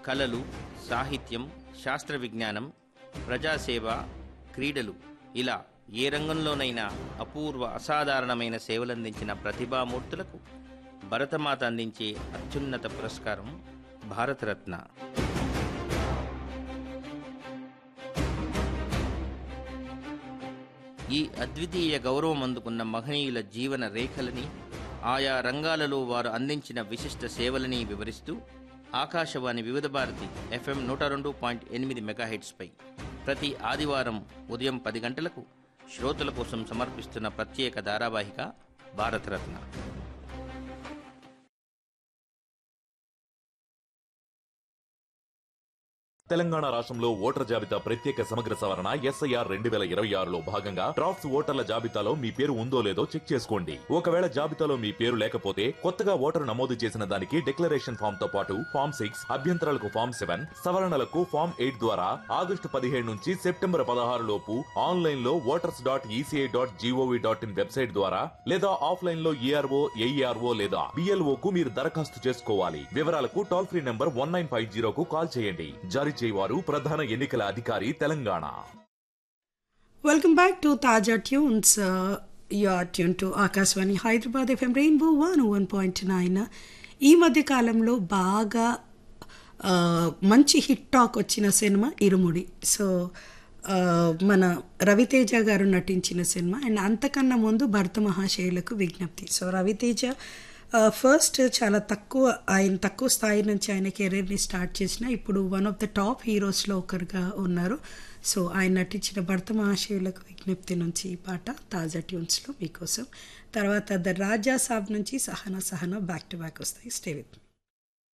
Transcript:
కళలు సాహిత్యం శాస్త్ర విజ్ఞానం ప్రజాసేవ క్రీడలు ఇలా ఏ రంగంలోనైనా అపూర్వ అసాధారణమైన సేవలందించిన ప్రతిభామూర్తులకు భరతమాత అందించే అత్యున్నత పురస్కారం భారతరత్న ఈ అద్వితీయ గౌరవం అందుకున్న మహనీయుల జీవన రేఖలని ఆయా రంగాలలో వారు అందించిన విశిష్ట సేవలని వివరిస్తూ ఆకాశవాణి వివిధ భారతి ఎఫ్ఎం నూట రెండు పాయింట్ ఎనిమిది మెగాహెట్స్పై ప్రతి ఆదివారం ఉదయం పది గంటలకు శ్రోతల కోసం సమర్పిస్తున్న ప్రత్యేక ధారావాహిక భారతరత్న తెలంగాణ రాష్ట్రంలో ఓటర్ జాబితా ప్రత్యేక సమగ్ర సవరణ ఎస్ఐఆర్ రెండు వేల ఇరవై ఆరులో భాగంగా డ్రాఫ్ట్స్ ఓటర్ల జాబితాలో మీ పేరు ఉందో లేదో చెక్ చేసుకోండి ఒకవేళ జాబితాలో మీ పేరు లేకపోతే కొత్తగా ఓటరు నమోదు చేసిన దానికి డిక్లరేషన్ ఫామ్ తో పాటు ఫామ్ సిక్స్ అభ్యంతరాలకు ఫామ్ సెవెన్ సవరణలకు ఫామ్ ఎయిట్ ద్వారా ఆగస్టు పదిహేడు నుంచి సెప్టెంబర్ పదహారు లోపు ఆన్లైన్ లో voters dot E C I dot G O V dot in website ద్వారా లేదా ఆఫ్లైన్ లో ఈఆర్ఓ ఏఈఆర్ఓ లేదా బిఎల్ఓ కు మీరు దరఖాస్తు చేసుకోవాలి వివరాలకు toll free number one nine five జీరోకు కాల్ చేయండి జారీ చేయవారు ప్రధాన ఎన్నికల అధికారి తెలంగాణ వెల్కమ్ బ్యాక్ టు తాజా tunes you are tune to Akashvani Hyderabad FM rainbow one one point nine ఈ మధ్య కాలంలో బాగా ఆ, మంచి హిట్ టాక్ వచ్చిన సినిమా ఇరుముడి సో ఆ, మన రవితేజ గారు నటించిన సినిమా అండ్ అంతకన్నా ముందు భరత మహాశయులకు విజ్ఞప్తి సో రవితేజ ఫస్ట్ చాలా తక్కువ ఆయన తక్కువ స్థాయి నుంచి ఆయన కెరీర్ని స్టార్ట్ చేసిన ఇప్పుడు వన్ ఆఫ్ ద టాప్ హీరోస్లో ఒకరుగా ఉన్నారు సో ఆయన నటించిన భర్త మహాశయులకు విజ్ఞప్తి నుంచి ఈ పాట తాజా ట్యూన్స్లో మీకోసం తర్వాత ద రాజా సాబ్ నుంచి సహన సహన బ్యాక్ టు బ్యాక్ వస్తాయి స్టే విత్ మీ